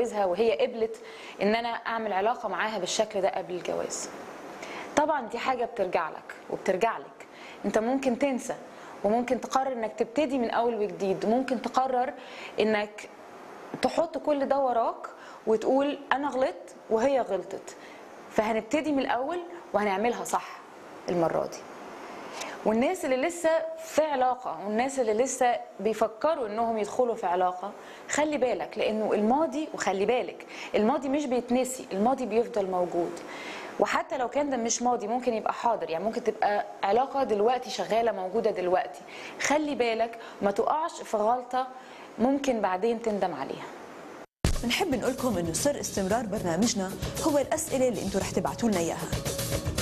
اتجوزها وهي قبلت ان انا اعمل علاقه معاها بالشكل ده قبل الجواز طبعا دي حاجه بترجع لك وبترجع لك انت ممكن تنسى وممكن تقرر انك تبتدي من اول وجديد وممكن تقرر انك تحط كل ده وراك وتقول انا غلطت وهي غلطت فهنبتدي من الاول وهنعملها صح المره دي والناس اللي لسه في علاقه والناس اللي لسه بيفكروا انهم يدخلوا في علاقه خلي بالك لانه الماضي وخلي بالك الماضي مش بيتنسي الماضي بيفضل موجود وحتى لو كان ده مش ماضي ممكن يبقى حاضر يعني ممكن تبقى علاقه دلوقتي شغاله موجوده دلوقتي خلي بالك ما تقعش في غلطه ممكن بعدين تندم عليها بنحب نقول لكم انه سر استمرار برنامجنا هو الاسئله اللي انتم رح تبعتوا لنا اياها